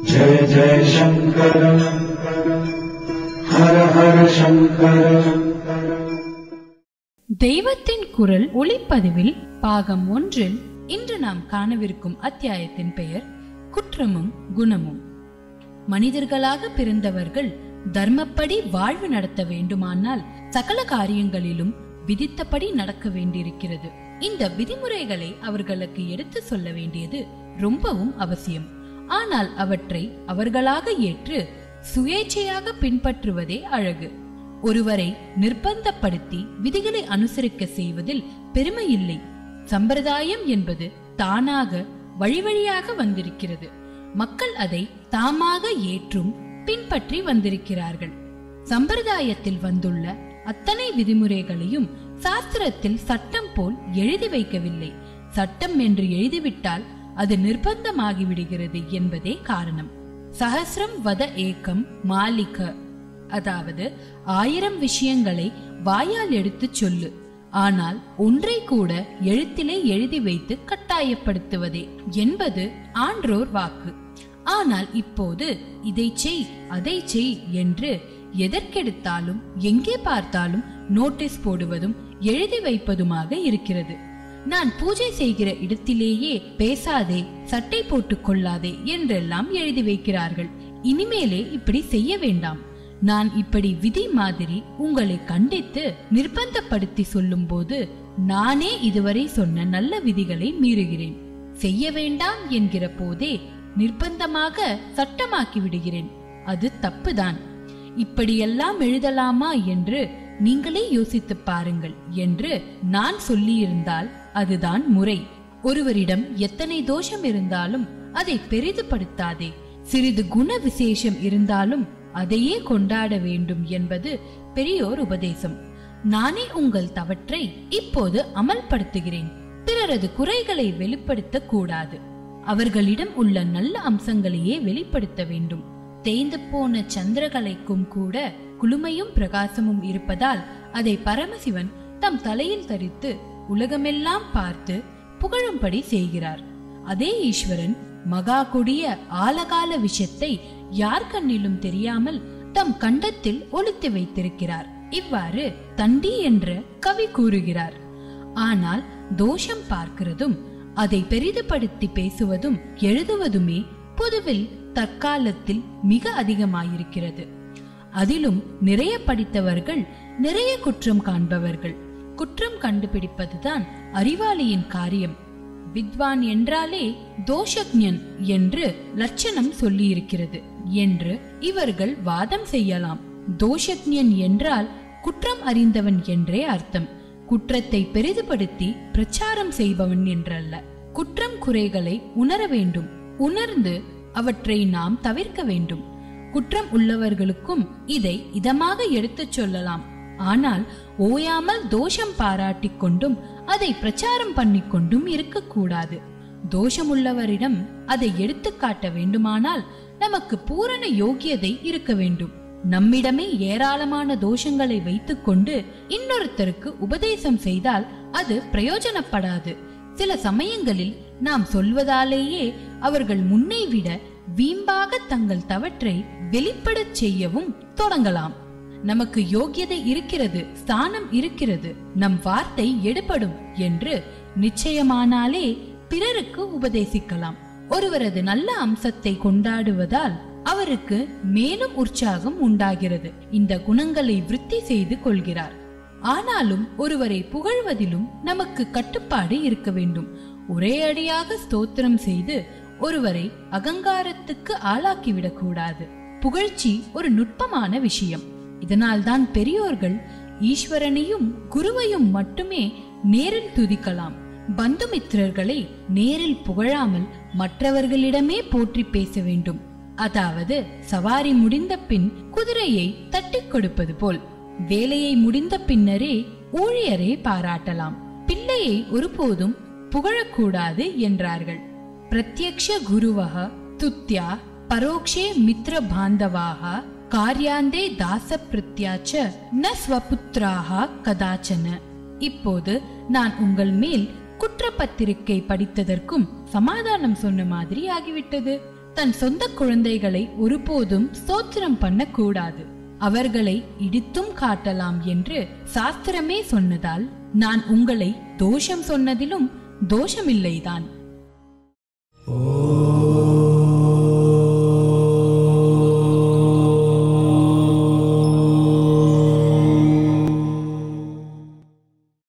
जय जय शङ्कर हर हर शङ्कर தெய்வத்தின் குரல் ஒளிப்பதிவில் பாகம் ஒன்றில் இன்று நாம் காணவிருக்கும் அத்தியாயத்தின் பெயர் குற்றமும் குணமும் மனிதர்களாக பிறந்தவர்கள் தர்மப்படி வாழ்வு நடத்த வேண்டுமானால் சகல காரியங்களிலும் விதித்தபடி நடக்க வேண்டியிருக்கிறது இந்த விதிமுறைகளை அவர்களுக்கு எடுத்து சொல்ல வேண்டியது ரொம்பவும் அவசியம் ஆனால் அவற்றை அவர்களாக ஏற்று சுயேட்சையாக பின்பற்றுவதே அழகு ஒருவரை நிர்பந்தப்படுத்தி விதிகளை அனுசரிக்க செய்வதில் பெருமை இல்லை சம்பிரதாயம் என்பது தானாக வழி வழியாக வந்திருக்கிறது மக்கள் அதை தாமாக ஏற்றும் பின்பற்றி வந்திருக்கிறார்கள் சம்பிரதாயத்தில் வந்துள்ள அத்தனை விதிமுறைகளையும் சாஸ்திரத்தில் சட்டம் போல் எழுதி வைக்கவில்லை சட்டம் என்று எழுதிவிட்டால் அது நிர்பந்தமாகி விடுகிறது என்பதே காரணம் சஹசிரம் வத ஏக்கம் மாலிக அதாவது ஆயிரம் விஷயங்களை வாயால் எடுத்துச் சொல்லு ஆனால் ஒன்றை கூட எழுத்திலே எழுதி வைத்து கட்டாயப்படுத்துவதே என்பது ஆன்றோர் வாக்கு ஆனால் இப்போது இதை செய் அதை செய் என்று எதற்கெடுத்தாலும் எங்கே பார்த்தாலும் நோட்டீஸ் போடுவதும் எழுதி வைப்பதுமாக இருக்கிறது நான் பூஜை செய்கிற இடத்திலேயே பேசாதே சட்டை போட்டுக் கொள்ளாதே என்றெல்லாம் எழுதி வைக்கிறார்கள் இனிமேலே இப்படி செய்ய வேண்டாம் நான் இப்படி விதி மாதிரி உங்களை கண்டித்து நிர்பந்தப்படுத்தி சொல்லும் போது நானே இதுவரை சொன்ன நல்ல விதிகளை மீறுகிறேன் செய்ய வேண்டாம் என்கிற போதே நிர்பந்தமாக சட்டமாக்கி விடுகிறேன் அது தப்புதான் இப்படியெல்லாம் எழுதலாமா என்று நீங்களே யோசித்து பாருங்கள் என்று நான் சொல்லியிருந்தால் அதுதான் முறை ஒருவரிடம் எத்தனை தோஷம் இருந்தாலும் அதை பெரிதுபடுத்தாதே சிறிது குண விசேஷம் இருந்தாலும் அதையே கொண்டாட வேண்டும் என்பது பெரியோர் உபதேசம் நானே உங்கள் தவற்றை இப்போது அமல்படுத்துகிறேன் பிறரது குறைகளை வெளிப்படுத்த கூடாது அவர்களிடம் உள்ள நல்ல அம்சங்களையே வெளிப்படுத்த வேண்டும் தேய்ந்து போன சந்திரகலைக்கும் கூட குளுமையும் பிரகாசமும் இருப்பதால் அதை பரமசிவன் தம் தலையில் தரித்து உலகமெல்லாம் பார்த்து புகழும்படி செய்கிறார் அதே ஈஸ்வரன் மகா கொடிய ஆலகால விஷத்தை யார் கண்ணிலும் தெரியாமல் தம் கண்டத்தில் ஒளித்து வைத்திருக்கிறார் இவ்வாறு தண்டி என்ற கவி கூறுகிறார் ஆனால் தோஷம் பார்க்கிறதும் அதை பெரிதுபடுத்தி பேசுவதும் எழுதுவதுமே பொதுவில் தற்காலத்தில் மிக அதிகமாயிருக்கிறது அதிலும் நிறைய படித்தவர்கள் நிறைய குற்றம் காண்பவர்கள் குற்றம் கண்டுபிடிப்பதுதான் அறிவாளியின் காரியம் வித்வான் என்றாலே தோஷக்ஞன் என்று லட்சணம் சொல்லியிருக்கிறது என்று இவர்கள் வாதம் செய்யலாம் தோஷக்ஞன் என்றால் குற்றம் அறிந்தவன் என்றே அர்த்தம் குற்றத்தை பெரிதுபடுத்தி பிரச்சாரம் செய்பவன் என்றல்ல குற்றம் குறைகளை உணர வேண்டும் உணர்ந்து அவற்றை நாம் தவிர்க்க வேண்டும் குற்றம் உள்ளவர்களுக்கும் இதை இதமாக எடுத்துச் சொல்லலாம் ஆனால் ஓயாமல் தோஷம் பாராட்டிக் கொண்டும் அதை பிரச்சாரம் பண்ணிக் கொண்டும் இருக்கக்கூடாது தோஷமுள்ளவரிடம் அதை எடுத்து காட்ட வேண்டுமானால் நமக்கு பூரண யோகியதை இருக்க வேண்டும் நம்மிடமே ஏராளமான தோஷங்களை வைத்துக்கொண்டு இன்னொருத்தருக்கு உபதேசம் செய்தால் அது பிரயோஜனப்படாது சில சமயங்களில் நாம் சொல்வதாலேயே அவர்கள் முன்னை விட வீம்பாக தங்கள் தவற்றை வெளிப்படச் செய்யவும் தொடங்கலாம் நமக்கு யோகியதை இருக்கிறது ஸ்தானம் இருக்கிறது நம் வார்த்தை எடுபடும் என்று நிச்சயமானாலே பிறருக்கு உபதேசிக்கலாம் ஒருவரது நல்ல அம்சத்தை கொண்டாடுவதால் அவருக்கு மேலும் உற்சாகம் உண்டாகிறது இந்த குணங்களை விருத்தி செய்து கொள்கிறார் ஆனாலும் ஒருவரை புகழ்வதிலும் நமக்கு கட்டுப்பாடு இருக்க வேண்டும் ஒரே அடியாக ஸ்தோத்திரம் செய்து ஒருவரை அகங்காரத்துக்கு ஆளாக்கிவிடக் கூடாது புகழ்ச்சி ஒரு நுட்பமான விஷயம் இதனால்தான் பெரியோர்கள் ஈஸ்வரனையும் குருவையும் மட்டுமே நேரில் துதிக்கலாம் பந்துமித்திரர்களை நேரில் புகழாமல் மற்றவர்களிடமே போற்றி பேச வேண்டும் அதாவது சவாரி முடிந்த பின் குதிரையை தட்டிக் கொடுப்பது போல் வேலையை முடிந்த பின்னரே ஊழியரை பாராட்டலாம் பிள்ளையை ஒருபோதும் புகழக்கூடாது என்றார்கள் பிரத்யக்ஷ குருவக துத்யா பரோக்ஷே மித்ர பாந்தவாக காரியாந்தே தாச பிரத்யாச்ச ந ஸ்வபுத்ராக கதாச்சன இப்போது நான் உங்கள் மேல் குற்றப்பத்திரிகை படித்ததற்கும் சமாதானம் சொன்ன மாதிரி ஆகிவிட்டது தன் சொந்த குழந்தைகளை ஒருபோதும் ஸ்தோத்திரம் பண்ணக்கூடாது அவர்களை இடித்தும் காட்டலாம் என்று சாஸ்திரமே சொன்னதால் நான் உங்களை தோஷம் சொன்னதிலும் தோஷமில்லைதான் ஓ